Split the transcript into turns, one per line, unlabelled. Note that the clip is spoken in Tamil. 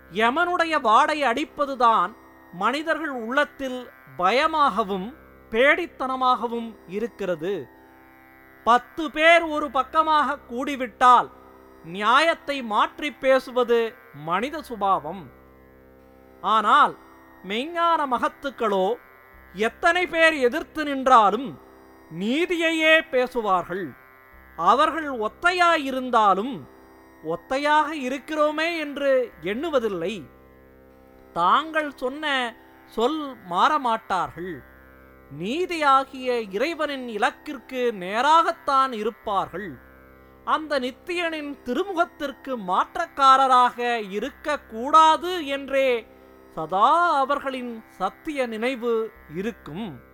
யமனுடைய வாடை அடிப்பதுதான் மனிதர்கள் உள்ளத்தில் பயமாகவும் பேடித்தனமாகவும் இருக்கிறது பத்து பேர் ஒரு பக்கமாக கூடிவிட்டால் நியாயத்தை மாற்றி பேசுவது மனித சுபாவம் ஆனால் மெய்ஞான மகத்துக்களோ எத்தனை பேர் எதிர்த்து நின்றாலும் நீதியையே பேசுவார்கள் அவர்கள் ஒத்தையாயிருந்தாலும் ஒத்தையாக இருக்கிறோமே என்று எண்ணுவதில்லை தாங்கள் சொன்ன சொல் மாறமாட்டார்கள் நீதியாகிய இறைவனின் இலக்கிற்கு நேராகத்தான் இருப்பார்கள் அந்த நித்தியனின் திருமுகத்திற்கு மாற்றக்காரராக இருக்கக்கூடாது என்றே சதா அவர்களின் சத்திய நினைவு இருக்கும்